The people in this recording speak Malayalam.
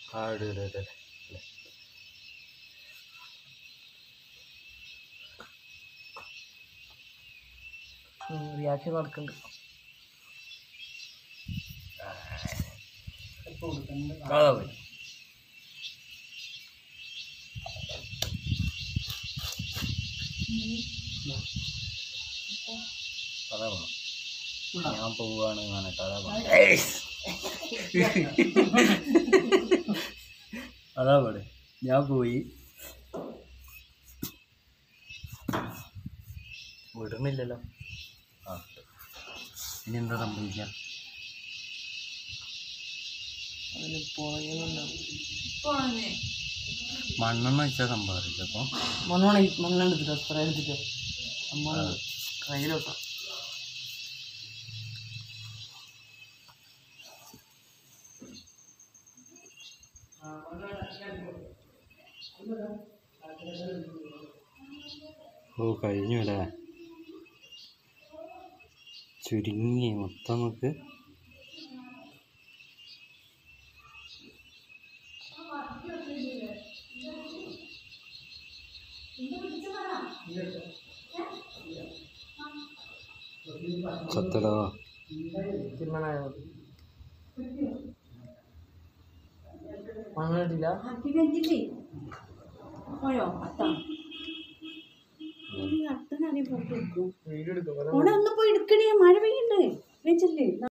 ആ ഇട് ഇട് ഇട് ഇട്. റിയാക്ഷൻ നടക്കുന്നുണ്ട് അതാ പോയി അതാ പോണം ഞാൻ പോവാണ് പറഞ്ഞിട്ട് അതാ പോണം അതാ പോടെ ഞാൻ പോയി വിടുന്നില്ലല്ലോ ആ ഇനി എന്താ സംഭവിക്കുക അതിന് പുറകെന്നുണ്ടാവും മണ്ണെണ്ണ വെച്ചാൽ സംഭവിക്കില്ല അപ്പോൾ മണ്ണോണ മണ്ണെണ്ണ എടുത്തിട്ടോ സ്പ്രേ എടുത്തിട്ടോ അമ്മ ട്രൈയിലോട്ടോ ഓ കഴിഞ്ഞു അല്ലേ ചുരുങ്ങി മൊത്തം നമുക്ക് ചത്തടോ തീരുമാനമായോ മണ്ണെടുത്തില്ല ഹാപ്പി വെഞ്ചില്ലേ പോയോ അത്ത അത്തനാണെ പുറത്ത് വെക്കും വീഡിയോ എടുക്കും ഓടെ ഒന്ന് പോയി എടുക്കണേ മഴ പെയ്യണ്ടേ വെച്ചല്ലേ